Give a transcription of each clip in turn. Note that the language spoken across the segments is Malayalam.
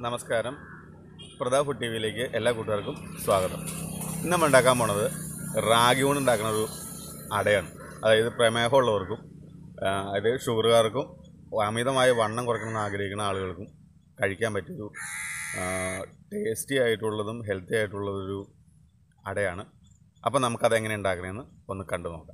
നമസ്കാരം പ്രതാപ് ഫുഡ് ടി വിയിലേക്ക് എല്ലാ കൂട്ടുകാർക്കും സ്വാഗതം ഇന്ന് നമ്മൾ ഉണ്ടാക്കാൻ പോണത് റാഗി കൊണ്ട് ഉണ്ടാക്കുന്ന ഒരു അടയാണ് അതായത് പ്രമേഹമുള്ളവർക്കും ആ, അതായത് ഷുഗറുകാർക്കും അമിതമായ വണ്ണം കുറയ്ക്കണമെന്ന് ആഗ്രഹിക്കുന്ന ആളുകൾക്കും കഴിക്കാൻ പറ്റിയൊരു ടേസ്റ്റി ആയിട്ടുള്ളതും ഹെൽത്തി ആയിട്ടുള്ളതൊരു അടയാണ് അപ്പോൾ നമുക്കത് എങ്ങനെ ഉണ്ടാക്കണമെന്ന് ഒന്ന് കണ്ടു നോക്കാം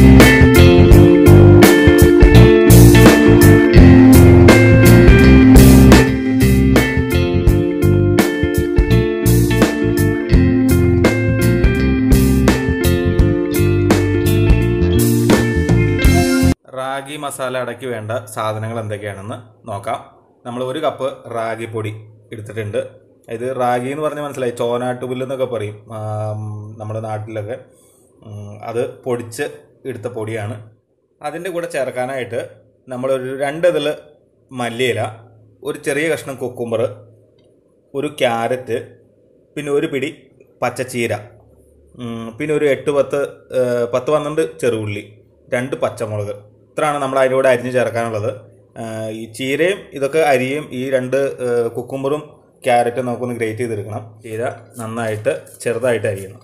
റാഗി മസാല അടയ്ക്ക് വേണ്ട സാധനങ്ങൾ എന്തൊക്കെയാണെന്ന് നോക്കാം നമ്മൾ ഒരു കപ്പ് റാഗി പൊടി എടുത്തിട്ടുണ്ട് ഇത് റാഗി എന്ന് പറഞ്ഞാൽ മനസ്സിലായി ചോനാട്ടുപുല്ല് എന്നൊക്കെ പറയും ആം, നമ്മുടെ നാട്ടിലൊക്കെ ഉം, അത് പൊടിച്ച് എടുത്ത പൊടിയാണ് അതിൻ്റെ കൂടെ ചേർക്കാനായിട്ട് നമ്മളൊരു രണ്ട് ഇതിൽ മല്ലിയില ഒരു ചെറിയ കഷ്ണം കുക്കുമ്പർ ഒരു ക്യാരറ്റ് പിന്നെ ഒരു പിടി പച്ചച്ചീര ഉം, പിന്നെ ഒരു എട്ട് പത്ത് ഏഹ്, പത്ത് പന്ത്രണ്ട് ചെറുള്ളി രണ്ട് പച്ചമുളക് ഇത്രയാണ് നമ്മൾ അതിലൂടെ അരിഞ്ഞ് ചേർക്കാനുള്ളത് ഏഹ്, ഈ ചീരയും ഇതൊക്കെ അരിയും ഈ രണ്ട് ഏഹ്, കുക്കുമ്പറും ക്യാരറ്റും നമുക്കൊന്ന് ഗ്രേറ്റ് ചെയ്തെടുക്കണം ചീര നന്നായിട്ട് ചെറുതായിട്ട് അരിയണം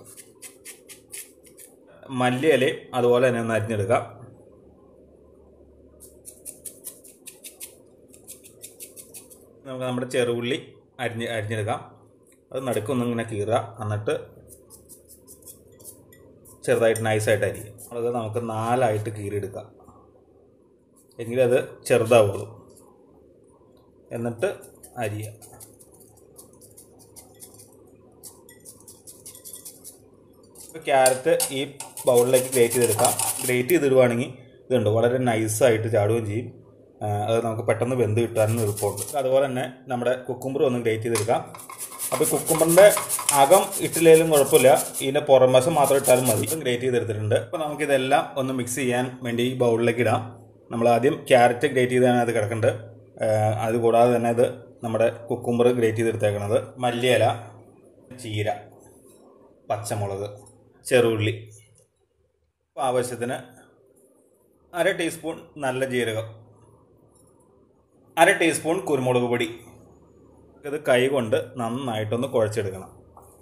മല്ലിയിലയും അതുപോലെ തന്നെ ഒന്ന് അരിഞ്ഞെടുക്കാം നമുക്ക് നമ്മുടെ ചെറുള്ളി അരിഞ്ഞ് അരിഞ്ഞെടുക്കാം അത് നടുക്കൊന്നും ഇങ്ങനെ കീറുക എന്നിട്ട് ചെറുതായിട്ട് നൈസായിട്ട് അരിയും അത് നമുക്ക് നാലായിട്ട് കീറിയെടുക്കാം എങ്കിലും അത് ചെറുതാവുള്ളൂ എന്നിട്ട് അരിയുക ഇപ്പോൾ ക്യാരറ്റ് ഈ ബൗളിലേക്ക് ഗ്രേറ്റ് ചെയ്തെടുക്കാം ഗ്രേറ്റ് ചെയ്തിടുവാണെങ്കിൽ ഇതുണ്ട് വളരെ നൈസായിട്ട് ചാടുകയും ചെയ്യും ആ, അത് നമുക്ക് പെട്ടെന്ന് വെന്ത് കിട്ടാനും എളുപ്പമുണ്ട് അതുപോലെ തന്നെ നമ്മുടെ കുക്കുമ്പർ ഒന്ന് ഗ്രേറ്റ് ചെയ്തെടുക്കാം അപ്പോൾ കുക്കുമ്പറിൻ്റെ അകം ഇട്ടില്ലേലും കുഴപ്പമില്ല ഇതിൻ്റെ പുറം വശം മാത്രം ഇട്ടാലും മതി ഇപ്പം ഗ്രേറ്റ് ചെയ്തെടുത്തിട്ടുണ്ട് അപ്പോൾ നമുക്കിതെല്ലാം ഒന്ന് മിക്സ് ചെയ്യാൻ വേണ്ടി ഈ ബൗളിലേക്ക് ഇടാം നമ്മൾ ആദ്യം ക്യാരറ്റ് ഗ്രേറ്റ് ചെയ്താണ് അത് കിടക്കുന്നുണ്ട് ആ, അത് കൂടാതെ തന്നെ ഇത് നമ്മുടെ കുക്കുമ്പർ ഗ്രേറ്റ് ചെയ്തെടുത്തേക്കണത് മല്ലിയില ചീര പച്ചമുളക് ചെറുള്ളി അപ്പോൾ ആവശ്യത്തിന് അര ടീസ്പൂൺ നല്ല ജീരകം അര ടീസ്പൂൺ കുരുമുളക് പൊടി ഇത് കൈ കൊണ്ട് നന്നായിട്ടൊന്ന് കുഴച്ചെടുക്കണം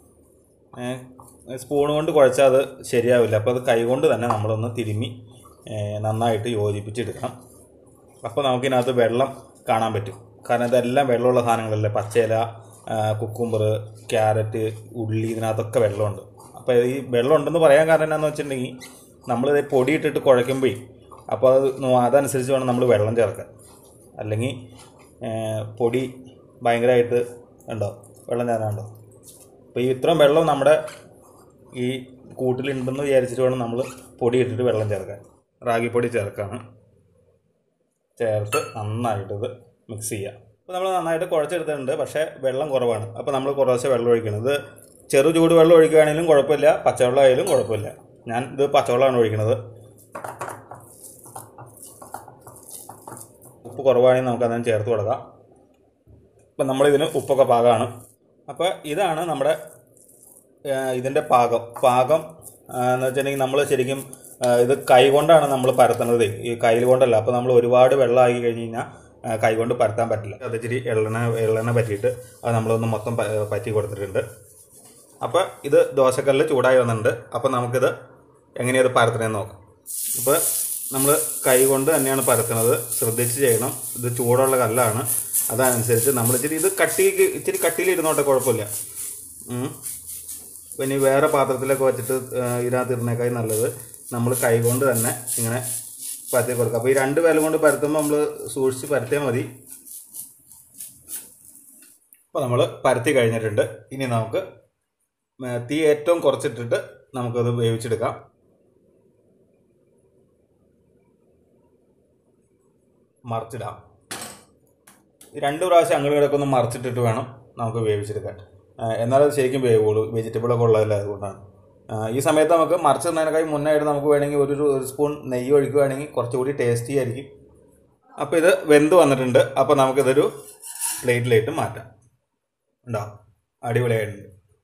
സ്പൂൺ കൊണ്ട് കുഴച്ചാൽ അത് ശരിയാവില്ല അപ്പോൾ അത് കൈ കൊണ്ട് തന്നെ നമ്മളൊന്ന് തിരുമ്മി ഏ, നന്നായിട്ട് യോജിപ്പിച്ചെടുക്കണം അപ്പോൾ നമുക്കിതിനകത്ത് വെള്ളം കാണാൻ പറ്റും കാരണം ഇതെല്ലാം വെള്ളമുള്ള സാധനങ്ങളല്ലേ പച്ചയില കുക്കുമ്പർ ക്യാരറ്റ് ഉള്ളി ഇതിനകത്തൊക്കെ വെള്ളമുണ്ട് അപ്പോൾ ഈ വെള്ളം ഉണ്ടെന്ന് പറയാൻ കാരണം എന്താണെന്ന് വെച്ചിട്ടുണ്ടെങ്കിൽ നമ്മളിത് പൊടി ഇട്ടിട്ട് കുഴയ്ക്കുമ്പോൾ അപ്പോൾ അത് നോ- അതനുസരിച്ച് വേണം നമ്മൾ വെള്ളം ചേർക്കാൻ അല്ലെങ്കിൽ പൊടി ഭയങ്കരമായിട്ട് ഉണ്ടോ വെള്ളം ചേരാനുണ്ടോ അപ്പോൾ ഈ ഇത്രയും വെള്ളം നമ്മുടെ ഈ കൂട്ടിലുണ്ടെന്ന് വിചാരിച്ചിട്ട് വേണം നമ്മൾ പൊടി ഇട്ടിട്ട് വെള്ളം ചേർക്കാൻ റാഗിപ്പൊടി ചേർക്കാണ് ചേർത്ത് നന്നായിട്ടിത് മിക്സ് ചെയ്യുക അപ്പോൾ നമ്മൾ നന്നായിട്ട് കുഴച്ചെടുത്തിട്ടുണ്ട് പക്ഷേ വെള്ളം കുറവാണ് അപ്പോൾ നമ്മൾ കുറേശ്ശെ വെള്ളം ഒഴിക്കണം ഇത് ചെറു ചൂട് വെള്ളം ഒഴിക്കുകയാണെങ്കിലും കുഴപ്പമില്ല പച്ചവെള്ളം ആയാലും കുഴപ്പമില്ല ഞാൻ ഇത് പച്ചവെള്ളമാണ് ഒഴിക്കുന്നത് ഉപ്പ് കുറവാണെങ്കിൽ നമുക്ക് അതിന് ചേർത്ത് കൊടുക്കാം അപ്പം നമ്മളിതിന് ഉപ്പൊക്കെ പാകമാണ് അപ്പോൾ ഇതാണ് നമ്മുടെ ഇതിൻ്റെ പാകം പാകം ആ, എന്ന് വെച്ചിട്ടുണ്ടെങ്കിൽ നമ്മൾ ശരിക്കും ആ, ഇത് കൈ കൊണ്ടാണ് നമ്മൾ പരത്തുന്നത് ഈ കയ്യിൽ കൊണ്ടല്ല അപ്പോൾ നമ്മൾ ഒരുപാട് വെള്ളമാക്കി കഴിഞ്ഞ് കഴിഞ്ഞാൽ ആ, കൈ കൊണ്ട് പരത്താൻ പറ്റില്ല അത് ഇച്ചിരി എള്ളെണ്ണ എള്ളെണ്ണ പറ്റിയിട്ട് അത് നമ്മളൊന്ന് മൊത്തം പ- പറ്റി കൊടുത്തിട്ടുണ്ട് അപ്പോൾ ഇത് ദോശക്കല്ല് ചൂടായി വന്നിട്ടുണ്ട് അപ്പോൾ നമുക്കിത് എങ്ങനെയത് പരത്തണമെന്ന് നോക്കാം അപ്പോൾ നമ്മൾ കൈ കൊണ്ട് തന്നെയാണ് പരത്തുന്നത് ശ്രദ്ധിച്ച് ചെയ്യണം ഇത് ചൂടുള്ള കല്ലാണ് അതനുസരിച്ച് നമ്മൾ ഇച്ചിരി ഇത് കട്ടി ഇച്ചിരി കട്ടിയിലിരുന്നോട്ടെ കുഴപ്പമില്ല ഉം. പിന്നെ ഈ വേറെ പാത്രത്തിലൊക്കെ വെച്ചിട്ട് ആ, ഇതിനകത്ത് ഇടുന്നേക്കായി നല്ലത് നമ്മൾ കൈ കൊണ്ട് തന്നെ ഇങ്ങനെ പരത്തി കൊടുക്കുക അപ്പോൾ ഈ രണ്ട് വില കൊണ്ട് പരത്തുമ്പോൾ നമ്മൾ സൂക്ഷിച്ച് പരത്തിയാൽ മതി അപ്പോൾ നമ്മൾ പരത്തി കഴിഞ്ഞിട്ടുണ്ട് ഇനി നമുക്ക് ആ, തീ ഏറ്റവും കുറച്ചിട്ടിട്ട് നമുക്കത് വേവിച്ചെടുക്കാം മറിച്ചിടാം ഈ രണ്ട് പ്രാവശ്യം അങ്ങോട്ട് കിടക്കൊന്ന് മറിച്ചിട്ടിട്ട് വേണം നമുക്ക് വേവിച്ചെടുക്കാൻ ആ, എന്നാലത് ശരിക്കും വേവുള്ളൂ വെജിറ്റബിളൊക്കെ ഉള്ളതല്ല അതുകൊണ്ടാണ് ആ, ഈ സമയത്ത് നമുക്ക് മറിച്ചിടുന്നതിനേക്കാൾ മുന്നായിട്ട് നമുക്ക് വേണമെങ്കിൽ ഒരു ഒരു സ്പൂൺ നെയ്യ് ഒഴിക്കുകയാണെങ്കിൽ കുറച്ചുകൂടി ടേസ്റ്റി ആയിരിക്കും അപ്പോൾ ഇത് വെന്ത് വന്നിട്ടുണ്ട് അപ്പോൾ നമുക്കിതൊരു പ്ലേറ്റിലേക്ക് മാറ്റാം ഉണ്ടോ അടിപൊളിയായിട്ടുണ്ട്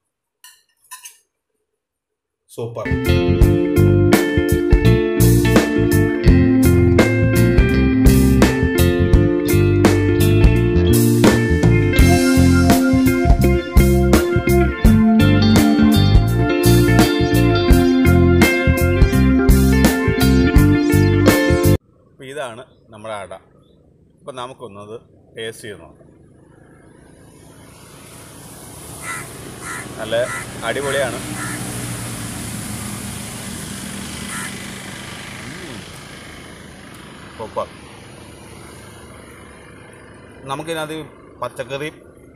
സൂപ്പർ നമ്മുടെ അട അപ്പം നമുക്കൊന്നത് ടേസ്റ്റ് ചെയ്ത് നോക്കാം നല്ല അടിപൊളിയാണ് സൂപ്പർ നമുക്കിതിനകത്ത് ഈ പച്ചക്കറി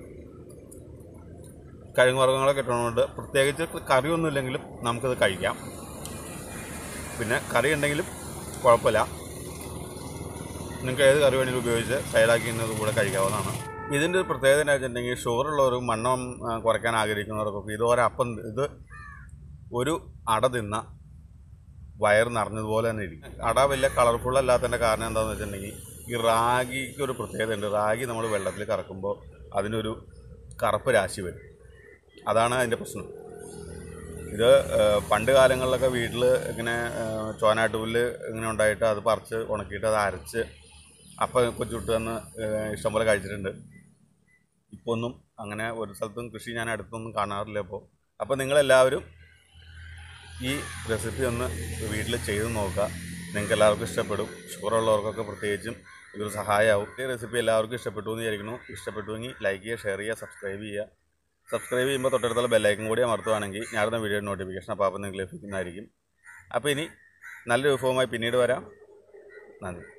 കിഴങ്ങ് വർഗ്ഗങ്ങളൊക്കെ ഇട്ടുകൊണ്ട് പ്രത്യേകിച്ച് കറിയൊന്നും ഇല്ലെങ്കിലും നമുക്കത് കഴിക്കാം പിന്നെ കറി ഉണ്ടെങ്കിലും കുഴപ്പമില്ല നിങ്ങൾക്ക് ഏത് കറി വേണമെങ്കിലും ഉപയോഗിച്ച് സൈഡാക്കി ഇന്നത് കൂടെ കഴിക്കാവുന്നതാണ് ഇതിൻ്റെ ഒരു പ്രത്യേകത എന്താ വെച്ചിട്ടുണ്ടെങ്കിൽ ഷുഗറുള്ളവർ മണ്ണം ആ, കുറയ്ക്കാൻ ആഗ്രഹിക്കുന്നവർക്കൊക്കെ ഇതുപോലെ അപ്പം ഇത് ഒരു അട തിന്ന വയറ് നിറഞ്ഞതുപോലെ തന്നെ ഇരിക്കും അട വലിയ കളർഫുൾ അല്ലാത്തതിൻ്റെ കാരണം എന്താണെന്ന് വെച്ചിട്ടുണ്ടെങ്കിൽ ഈ റാഗിക്ക് ഒരു പ്രത്യേകത ഉണ്ട് റാഗി നമ്മൾ വെള്ളത്തിൽ കറക്കുമ്പോൾ അതിനൊരു കറുപ്പ് രാശി വരും അതാണ് അതിൻ്റെ പ്രശ്നം ഇത് ഏഹ്, പണ്ട് കാലങ്ങളിലൊക്കെ വീട്ടിൽ ഇങ്ങനെ ഏഹ്, ചോനാട്ടുപുല്ല് ഇങ്ങനെ ഉണ്ടായിട്ട് അത് പറിച്ച് ഉണക്കിയിട്ട് അത് അരച്ച് അപ്പം ഒക്കെ ചുട്ട് തന്ന് ഏഹ്, ഇഷ്ടംപോലെ കഴിച്ചിട്ടുണ്ട് ഇപ്പോൾ ഒന്നും അങ്ങനെ ഒരു സ്ഥലത്തും കൃഷി ഞാൻ അടുത്തൊന്നും കാണാറില്ല ഇപ്പോൾ അപ്പോൾ നിങ്ങളെല്ലാവരും ഈ റെസിപ്പി ഒന്ന് വീട്ടിൽ ചെയ്ത് നോക്കുക നിങ്ങൾക്ക് എല്ലാവർക്കും ഇഷ്ടപ്പെടും ഷുഗർ ഉള്ളവർക്കൊക്കെ പ്രത്യേകിച്ചും ഇതൊരു സഹായമാവും ഈ റെസിപ്പി എല്ലാവർക്കും ഇഷ്ടപ്പെട്ടു എന്ന് വിചാരിക്കുന്നു ഇഷ്ടപ്പെട്ടുവെങ്കിൽ ലൈക്ക് ചെയ്യുക ഷെയർ ചെയ്യുക സബ്സ്ക്രൈബ് ചെയ്യുക സബ്സ്ക്രൈബ് ചെയ്യുമ്പോൾ തൊട്ടടുത്തുള്ള ബെല്ലൈക്കും കൂടി അമർത്തുവാണെങ്കിൽ ഞാനിടുന്ന വീഡിയോ നോട്ടിഫിക്കേഷൻ അപ്പോൾ അപ്പം നിങ്ങൾക്ക് ലഭിക്കുന്നതായിരിക്കും അപ്പോൾ ഇനി നല്ലൊരു വിഭവമായി പിന്നീട് വരാം നന്ദി